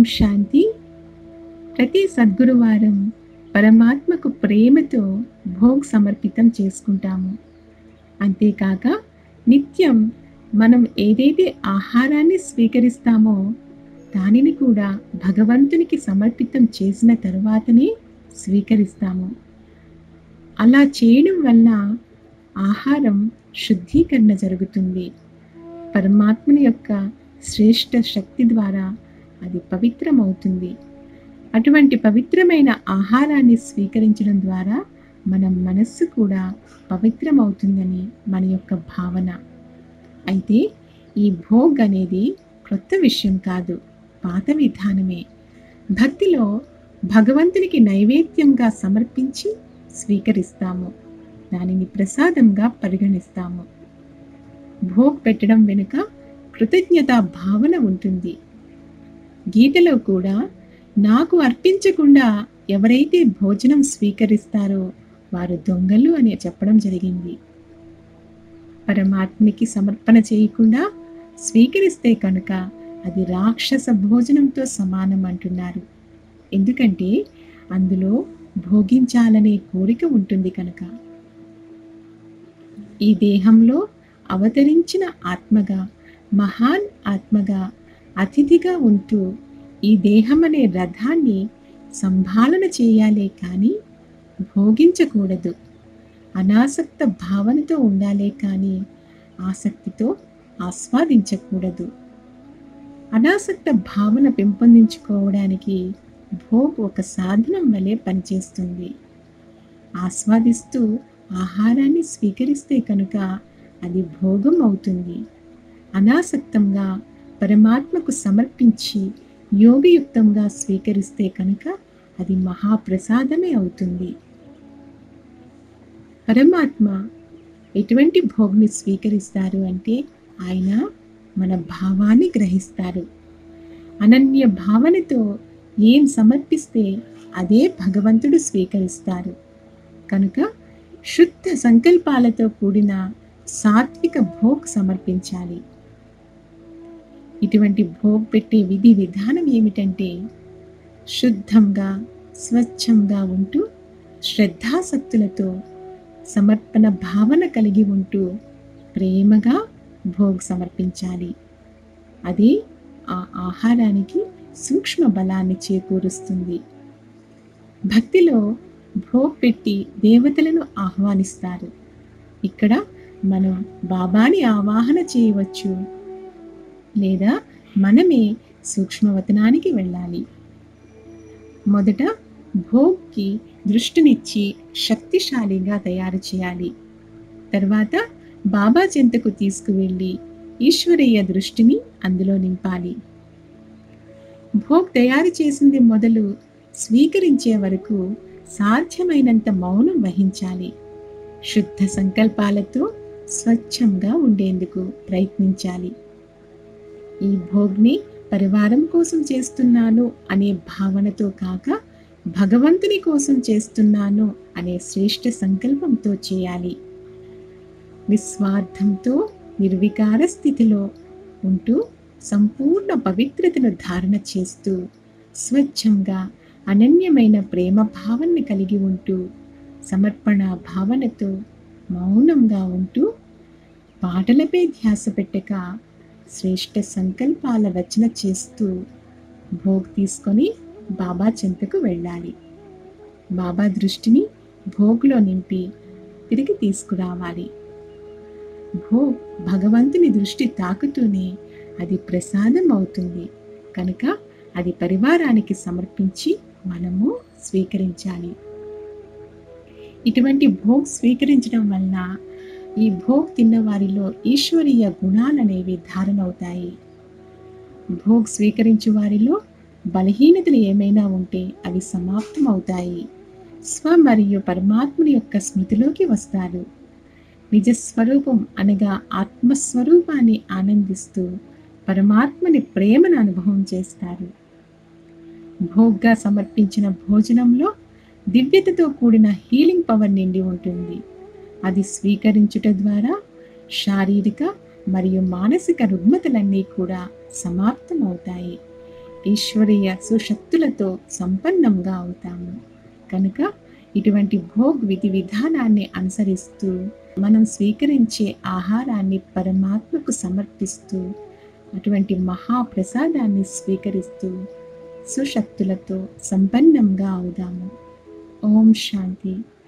ఓం శాంతి ప్రతి సద్గురువారం పరమాత్మకు ప్రేమతో భోగ్ సమర్పితం చేసుకుంటాము అంతేకాక నిత్యం మనం ఏదైతే ఆహారాన్ని స్వీకరిస్తామో దానిని కూడా భగవంతునికి సమర్పితం చేసిన తరువాతనే స్వీకరిస్తాము అలా చేయడం వల్ల ఆహారం శుద్ధీకరణ జరుగుతుంది పరమాత్మని యొక్క శ్రేష్ట శక్తి ద్వారా అది పవిత్రమవుతుంది అటువంటి పవిత్రమైన ఆహారాన్ని స్వీకరించడం ద్వారా మన మనస్సు కూడా పవిత్రమవుతుందని మన యొక్క భావన అయితే ఈ భోగ్ అనేది క్రొత్త విషయం కాదు పాత విధానమే భక్తిలో భగవంతునికి నైవేద్యంగా సమర్పించి స్వీకరిస్తాము దానిని ప్రసాదంగా పరిగణిస్తాము భోగ్ పెట్టడం వెనుక కృతజ్ఞతా భావన ఉంటుంది గీతలో కూడా నాకు అర్పించకుండా ఎవరైతే భోజనం స్వీకరిస్తారో వారు దొంగలు అని చెప్పడం జరిగింది పరమాత్మకి సమర్పణ చేయకుండా స్వీకరిస్తే కనుక అది రాక్షస భోజనంతో సమానం అంటున్నారు ఎందుకంటే అందులో భోగించాలనే కోరిక ఉంటుంది కనుక ఈ దేహంలో అవతరించిన ఆత్మగా మహాన్ ఆత్మగా అతిథిగా ఉంటూ ఈ దేహం అనే రథాన్ని సంభాలన చేయాలే కానీ భోగించకూడదు అనాసక్త భావనతో ఉండాలే కానీ ఆసక్తితో ఆస్వాదించకూడదు అనాసక్త భావన పెంపొందించుకోవడానికి భోగ్ ఒక సాధనం వలె పనిచేస్తుంది ఆస్వాదిస్తూ ఆహారాన్ని స్వీకరిస్తే కనుక అది భోగం అవుతుంది అనాసక్తంగా పరమాత్మకు సమర్పించి యోగయుక్తంగా స్వీకరిస్తే కనుక అది మహాప్రసాదమే అవుతుంది పరమాత్మ ఎటువంటి భోగ్ని స్వీకరిస్తారు అంటే ఆయన మన భావాన్ని గ్రహిస్తారు అనన్య భావనతో ఏం సమర్పిస్తే అదే భగవంతుడు స్వీకరిస్తారు కనుక శుద్ధ సంకల్పాలతో కూడిన సాత్విక భోగ్ సమర్పించాలి ఇటువంటి భోగ్ పెట్టే విధి విధానం ఏమిటంటే శుద్ధంగా స్వచ్ఛంగా ఉంటూ శ్రద్ధాసక్తులతో సమర్పణ భావన కలిగి ఉంటూ ప్రేమగా భోగ్ సమర్పించాలి అది ఆ ఆహారానికి సూక్ష్మ బలాన్ని చేకూరుస్తుంది భక్తిలో భోగ్ పెట్టి దేవతలను ఆహ్వానిస్తారు ఇక్కడ మనం బాబాని ఆవాహన చేయవచ్చు లేదా మనమే సూక్ష్మవతనానికి వెళ్ళాలి మొదట భోగ్కి దృష్టినిచ్చి శక్తిశాలిగా తయారు చేయాలి తర్వాత బాబా చెంతకు తీసుకువెళ్ళి ఈశ్వరీయ దృష్టిని అందులో నింపాలి భోగ్ తయారు చేసింది మొదలు స్వీకరించే వరకు సాధ్యమైనంత మౌనం వహించాలి శుద్ధ సంకల్పాలతో స్వచ్ఛంగా ఉండేందుకు ప్రయత్నించాలి ఈ భోగ్ని పరివారం కోసం చేస్తున్నాను అనే భావనతో కాక భగవంతుని కోసం చేస్తున్నాను అనే శ్రేష్ఠ సంకల్పంతో చేయాలి నిస్వార్థంతో నిర్వికార స్థితిలో ఉంటూ సంపూర్ణ పవిత్రతను ధారణ చేస్తూ స్వచ్ఛంగా అనన్యమైన ప్రేమ భావాన్ని కలిగి ఉంటూ సమర్పణ భావనతో మౌనంగా ఉంటూ పాటలపై ధ్యాస పెట్టక శ్రేష్ఠ సంకల్పాల రచన చేస్తూ భోగ్ తీసుకొని బాబా చెంతకు వెళ్ళాలి బాబా దృష్టిని భోగ్లో నింపి తిరిగి తీసుకురావాలి భోగ్ భగవంతుని దృష్టి తాకుతూనే అది ప్రసాదం అవుతుంది కనుక అది పరివారానికి సమర్పించి మనము స్వీకరించాలి ఇటువంటి భోగ్ స్వీకరించడం వలన ఈ భోగ్ తిన్న వారిలో ఈశ్వరీయ గుణాలనేవి ధారణవుతాయి భోగ్ స్వీకరించు వారిలో బలహీనతలు ఏమైనా ఉంటే అవి సమాప్తం అవుతాయి స్వ మరియు పరమాత్ముని యొక్క స్మృతిలోకి వస్తారు నిజస్వరూపం అనగా ఆత్మస్వరూపాన్ని ఆనందిస్తూ పరమాత్మని ప్రేమను అనుభవం చేస్తారు భోగ్గా సమర్పించిన భోజనంలో దివ్యతతో కూడిన హీలింగ్ పవర్ నిండి ఉంటుంది అది స్వీకరించుట ద్వారా శారీరక మరియు మానసిక రుగ్మతలన్నీ కూడా సమాప్తమవుతాయి ఈశ్వరీయ సుశక్తులతో సంపన్నంగా అవుతాము కనుక ఇటువంటి భోగ్ విధి విధానాన్ని అనుసరిస్తూ మనం స్వీకరించే ఆహారాన్ని పరమాత్మకు సమర్పిస్తూ అటువంటి మహాప్రసాదాన్ని స్వీకరిస్తూ సుశక్తులతో సంపన్నంగా అవుదాము ఓం శాంతి